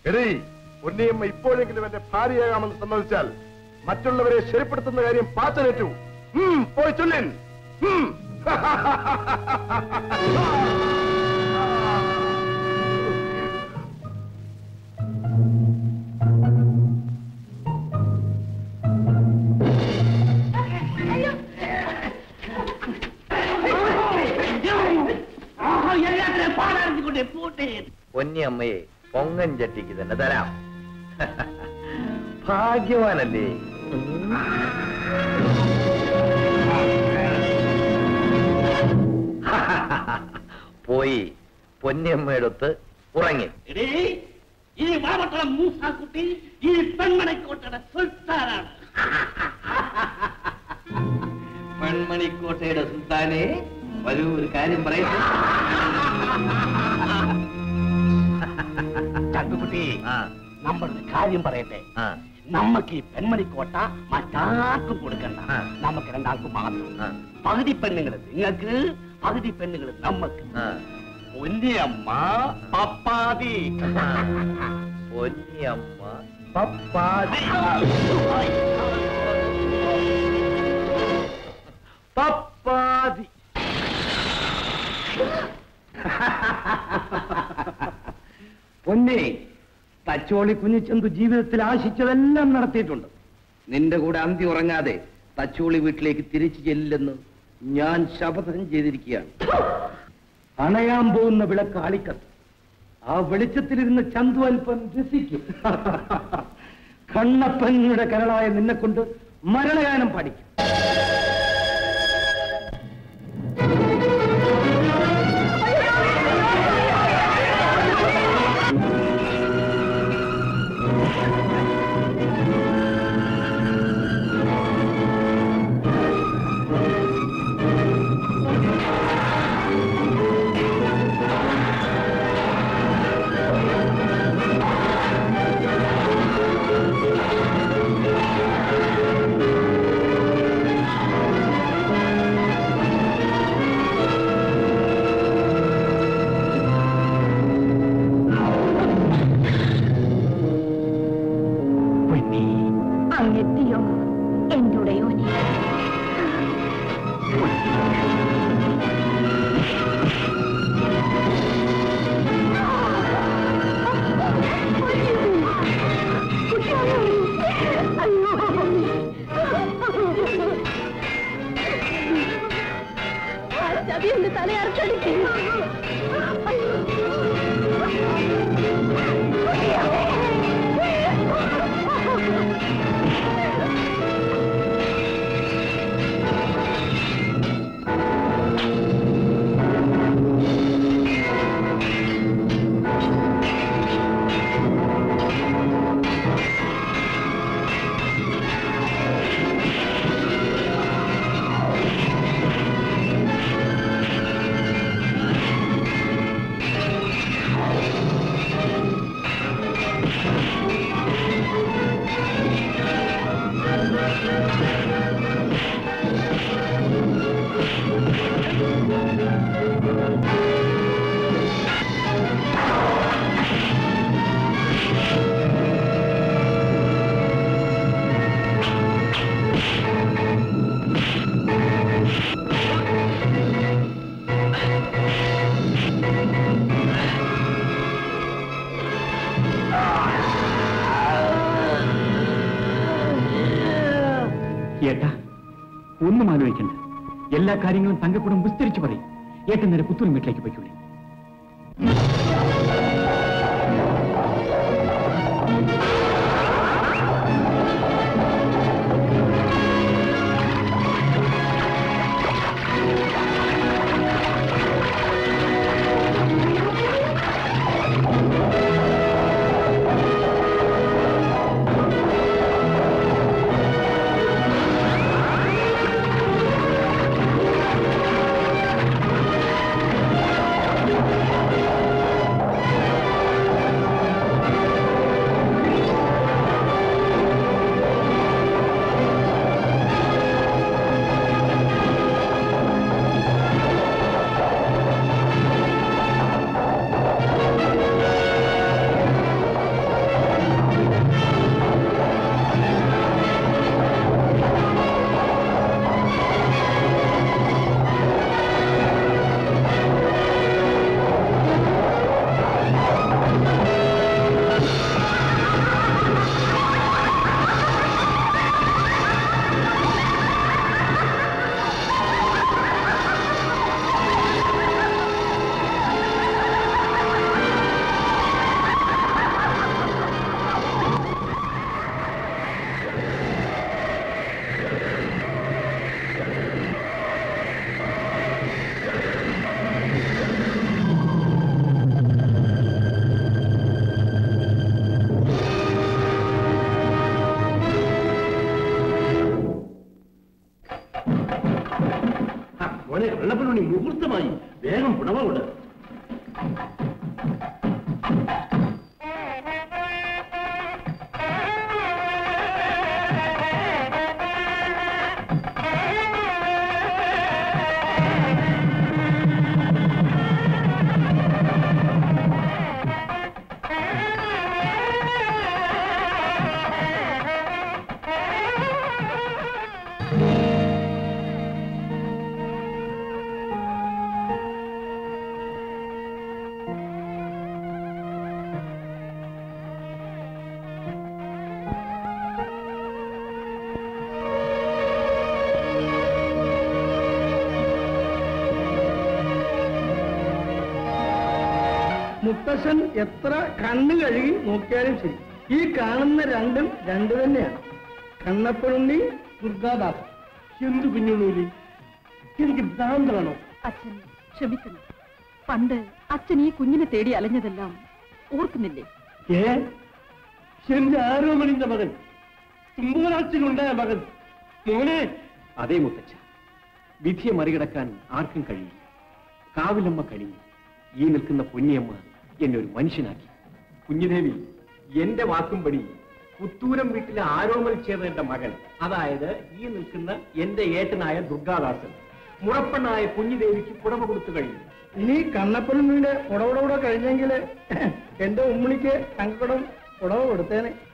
എടീ പൊന്നിയമ്മ ഇപ്പോഴെങ്കിലും എന്റെ ഭാര്യയാകാമെന്ന് സമ്മതിച്ചാൽ മറ്റുള്ളവരെ ശരിപ്പെടുത്തുന്ന കാര്യം പാച്ചനേറ്റു ഉം, പോയി ചൊല്ലിൻ ഉം. പൊന്നിയമ്മയെ പൊങ്ങൻ ചട്ടിക്ക് തന്നെ തരാം ഭാഗ്യവാനല്ലേ പോയി പൊന്നിയമ്മയുടെ ഒത്ത് ഉറങ്ങി എടീ, ഈ വാവട്ടം മൂസാക്കുട്ടി ഈ പെൺമണിക്കോട്ടയുടെ സുൽത്താനാണ് പെൺമണിക്കോട്ടയുടെ സുൽത്താനെ വരൂ ഒരു കാര്യം പറയട്ടെ ചന്തുകുട്ടി ആ നമ്മളൊരു കാര്യം പറയട്ടെ ആ നമുക്ക് ഈ പെൺമണിക്കോട്ട മറ്റാർക്കും കൊടുക്കണ്ട ആ. നമുക്ക് രണ്ടാൾക്കും മാത്രം ആ. പകുതി പെണ്ണുങ്ങൾ നിങ്ങൾക്ക് പകുതി പെണ്ണുങ്ങൾ നമുക്ക് ആ പൊന്നിയമ്മ പപ്പാതി പൊന്നിയമ്മ പപ്പാതി പപ്പാതി പൊന്നെ തച്ചോളി കുഞ്ഞിച്ചന്തു ജീവിതത്തിൽ ആശിച്ചതെല്ലാം നടത്തിയിട്ടുണ്ട് നിന്റെ കൂടെ അന്തി ഉറങ്ങാതെ തച്ചോളി വീട്ടിലേക്ക് തിരിച്ചു ചെല്ലില്ലെന്ന് ഞാൻ ശപഥം ചെയ്തിരിക്കുകയാണ് അണയാൻ പോകുന്ന വിളക്ക് ആളിക്കത്ത് ആ വെളിച്ചത്തിലിരുന്ന് ചന്തു അല്പം രസിക്കും കണ്ണപ്പങ്ങളുടെ കരളായ നിന്നെ കൊണ്ട് മരണഗാനം പാടിക്കും അങ്ങെത്തിയോ എന്റെ ഉടയോനെ ചവി എന്റെ തലയർക്കടിക്കും ഏട്ടാ ഒന്നും ആലോചിക്കണ്ട എല്ലാ കാര്യങ്ങളും തങ്കക്കൂടം വിസ്തരിച്ചു പറയും ഏട്ടൻ നേരെ പുത്തൂർ വീട്ടിലേക്ക് പോയിക്കൂടെ ആ കള്ളപ്പനുണ്ണി മുഹൂർത്തമായി വേഗം പുടവ കൊണ്ട് മുത്തശ്ശൻ എത്ര കണ്ണ് കഴുകി നോക്കിയാലും ശരി ഈ കാണുന്ന രണ്ടും രണ്ട് തന്നെയാണ് കണ്ണപ്പനുണ്ണി ദുർഗാദാസ് എന്തു കുഞ്ഞുണ്ണൂലി എനിക്ക് ഭ്രാന്തമാണോ അച്ഛൻ ക്ഷമിക്കണം പണ്ട് അച്ഛൻ ഈ കുഞ്ഞിനെ തേടി അലഞ്ഞതെല്ലാം ഓർക്കുന്നില്ലേ ഏ എന്റെ ആരോമണിന്റെ മകൻ തുമ്പോരാച്ചിലുണ്ടായ മകൻ മോനെ അതേ മുത്തച്ഛ വിധിയെ മറികടക്കാൻ ആർക്കും കഴിയില്ല കാവിലമ്മ കഴിഞ്ഞു ഈ നിൽക്കുന്ന പൊന്നിയമ്മ എന്നെ ഒരു മനുഷ്യനാക്കി കുഞ്ഞുദേവി എന്റെ വാക്കും പടി പുത്തൂരം വീട്ടിലെ ആരോമൽ ചേർന്ന മകൻ അതായത് ഈ നിൽക്കുന്ന എന്റെ ഏട്ടനായ ദുർഗാദാസൻ മുറപ്പെണ്ണായ കുഞ്ഞുദേവിക്ക് പുടവ കൊടുത്തു കഴിഞ്ഞു ഇനി കണ്ണപ്പനുണ്ണിയുടെ പുടവട കൂടെ കഴിഞ്ഞെങ്കിൽ എന്റെ ഉമ്മണിക്ക് തങ്കക്കടം പുടവ കൊടുത്തേനെ